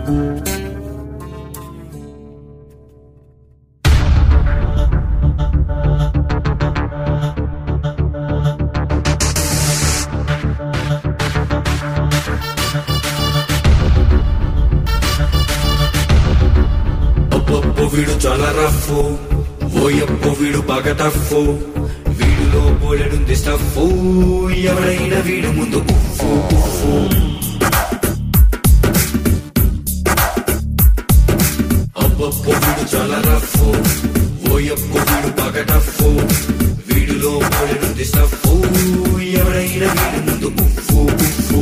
అబ్బబ్బో వీడు చాలా రఫ్ ఓయబ్బో వీడు బాగా టఫ్ వీడిలో బోలెడుంది స్టఫ్ ఎవడైనా వీడు ముందు ఉఫ్ ఉఫ్ అబ్బబ్బో వీడు చాలా రఫ్ ఓయబ్బో వీడు బాగా టఫ్ వీడిలో బోలెడుంది స్టఫ్ ఎవడైనా వీడు ముందు ఉఫ్ ఉఫ్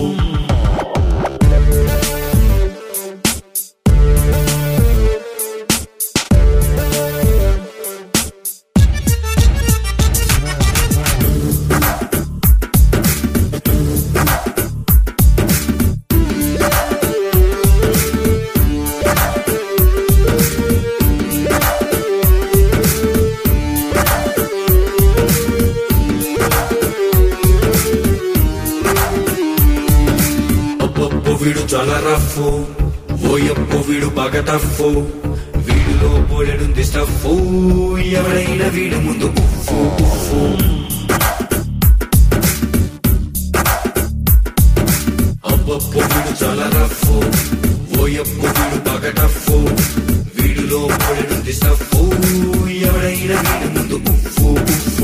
అబ్బబ్బో వీడు చాలా రఫ్ ఓయబ్బో వీడు బాగా టఫ్ వీడిలో బోలెడుంది స్టఫ్ ఎవడైనా వీడు ముందు ఉఫ్ ఉఫ్ అబ్బబ్బో వీడు చాలా రఫ్ ఓయబ్బో వీడు బాగా టఫ్ వీడిలో బోలెడుంది స్టఫ్ ఎవడైనా వీడు ముందు ఉఫ్ ఉఫ్